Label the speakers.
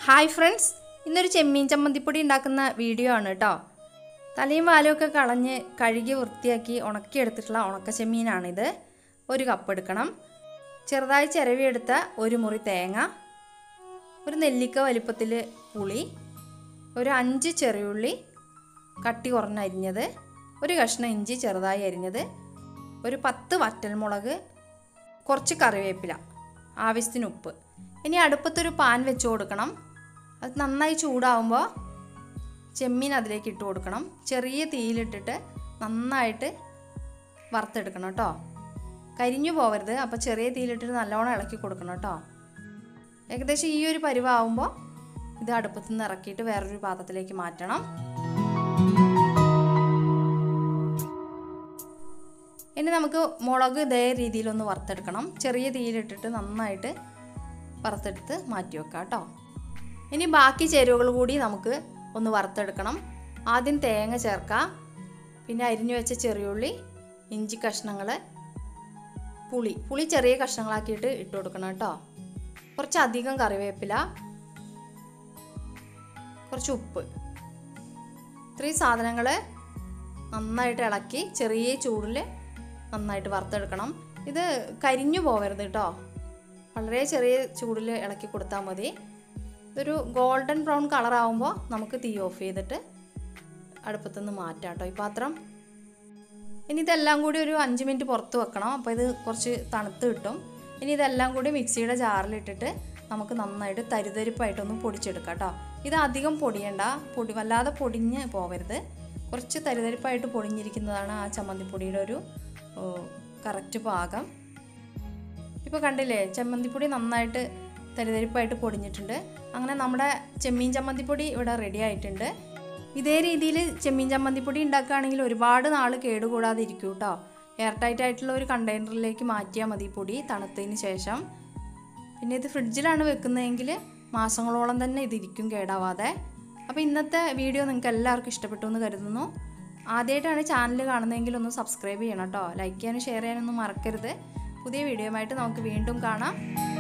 Speaker 1: hi friends ഇന്നൊരു ചെമ്മീൻ ചമ്മന്തിപ്പൊടി ഉണ്ടാക്കുന്ന വീഡിയോ ആണ് കേട്ടോ തലയും വാലും ഒക്കെ കളഞ്ഞ് കഴുകി വൃത്തിയാക്കി ഉണക്കിയെടുത്തിട്ടുള്ള ഉണക്ക ചെമ്മീനാണിത് ഒരു കപ്പ് എടുക്കണം ചെറുതായി ചിരവിയെടുത്ത ഒരു മുറി തേങ്ങ ഒരു നെല്ലിക്ക വലിപ്പത്തിൽ പുളി ഒരു അഞ്ച് ചെറിയുള്ളി കട്ടി കുറഞ്ഞ് അരിഞ്ഞത് ഒരു കഷ്ണം ഇഞ്ചി ചെറുതായി അരിഞ്ഞത് ഒരു പത്ത് വറ്റൽമുളക് കുറച്ച് കറിവേപ്പില ആവശ്യത്തിന് ഉപ്പ് ഇനി അടുപ്പത്തൊരു പാൻ വെച്ച് കൊടുക്കണം അത് നന്നായി ചൂടാവുമ്പോൾ ചെമ്മീൻ അതിലേക്ക് ഇട്ട് കൊടുക്കണം ചെറിയ തീയിലിട്ടിട്ട് നന്നായിട്ട് വറുത്തെടുക്കണം കേട്ടോ കരിഞ്ഞു പോകരുത് അപ്പോൾ ചെറിയ തീയിലിട്ടിട്ട് നല്ലോണം ഇളക്കി കൊടുക്കണം കേട്ടോ ഏകദേശം ഈ ഒരു പരുവാകുമ്പോൾ ഇത് അടുപ്പത്തു നിന്ന് ഇറക്കിയിട്ട് വേറൊരു പാത്രത്തിലേക്ക് മാറ്റണം ഇനി നമുക്ക് മുളക് ഇതേ രീതിയിലൊന്ന് വറുത്തെടുക്കണം ചെറിയ തീയിലിട്ടിട്ട് നന്നായിട്ട് വറുത്തെടുത്ത് മാറ്റി വെക്കാം കേട്ടോ ഇനി ബാക്കി ചേരുവകൾ കൂടി നമുക്ക് ഒന്ന് വറുത്തെടുക്കണം ആദ്യം തേങ്ങ ചേർക്കാം പിന്നെ അരിഞ്ഞു വെച്ച ചെറിയുള്ളി ഇഞ്ചി കഷ്ണങ്ങൾ പുളി പുളി ചെറിയ കഷ്ണങ്ങളാക്കിയിട്ട് ഇട്ട് കൊടുക്കണം കേട്ടോ കുറച്ചധികം കറിവേപ്പില കുറച്ച് ഉപ്പ് ഇത്രയും സാധനങ്ങൾ നന്നായിട്ട് ഇളക്കി ചെറിയ ചൂടിൽ നന്നായിട്ട് വറുത്തെടുക്കണം ഇത് കരിഞ്ഞു പോകരുത് കേട്ടോ വളരെ ചെറിയ ചൂടിൽ ഇളക്കി കൊടുത്താൽ മതി ഇതൊരു ഗോൾഡൻ ബ്രൗൺ കളർ ആകുമ്പോൾ നമുക്ക് തീ ഓഫ് ചെയ്തിട്ട് അടുപ്പത്തുനിന്ന് മാറ്റാം കേട്ടോ ഈ പാത്രം ഇനി ഇതെല്ലാം കൂടി ഒരു അഞ്ച് മിനിറ്റ് പുറത്ത് വെക്കണം അപ്പോൾ ഇത് കുറച്ച് തണുത്ത് കിട്ടും ഇനി ഇതെല്ലാം കൂടി മിക്സിയുടെ ജാറിലിട്ടിട്ട് നമുക്ക് നന്നായിട്ട് തരിതരിപ്പായിട്ടൊന്ന് പൊടിച്ചെടുക്കാം കേട്ടോ ഇത് അധികം പൊടിയണ്ട പൊടി വല്ലാതെ പൊടിഞ്ഞ് പോവരുത് കുറച്ച് തരിതരിപ്പായിട്ട് പൊടിഞ്ഞിരിക്കുന്നതാണ് ആ ചമ്മന്തിപ്പൊടിയുടെ ഒരു കറക്റ്റ് പാകം ഇപ്പോൾ കണ്ടില്ലേ ചമ്മന്തിപ്പൊടി നന്നായിട്ട് തരിതരിപ്പായിട്ട് പൊടിഞ്ഞിട്ടുണ്ട് അങ്ങനെ നമ്മുടെ ചെമ്മീൻ ചമ്മന്തിപ്പൊടി ഇവിടെ റെഡി ആയിട്ടുണ്ട് ഇതേ രീതിയിൽ ചെമ്മീൻ ചമ്മന്തിപ്പൊടി ഉണ്ടാക്കുകയാണെങ്കിൽ ഒരുപാട് നാൾ കേടുകൂടാതെ ഇരിക്കും കേട്ടോ എയർ ടൈറ്റ് ആയിട്ടുള്ള ഒരു കണ്ടെയ്നറിലേക്ക് മാറ്റിയാൽ മതി പൊടി തണുത്തതിന് ശേഷം പിന്നെ ഇത് ഫ്രിഡ്ജിലാണ് വെക്കുന്നതെങ്കിൽ മാസങ്ങളോളം തന്നെ ഇതിരിക്കും കേടാവാതെ അപ്പോൾ ഇന്നത്തെ വീഡിയോ നിങ്ങൾക്ക് എല്ലാവർക്കും ഇഷ്ടപ്പെട്ടു എന്ന് കരുതുന്നു ആദ്യമായിട്ടാണ് ചാനൽ കാണുന്നതെങ്കിൽ ഒന്ന് സബ്സ്ക്രൈബ് ചെയ്യണം കേട്ടോ ലൈക്ക് ചെയ്യാനും ഷെയർ ചെയ്യാനൊന്നും മറക്കരുത് പുതിയ വീഡിയോയുമായിട്ട് നമുക്ക് വീണ്ടും കാണാം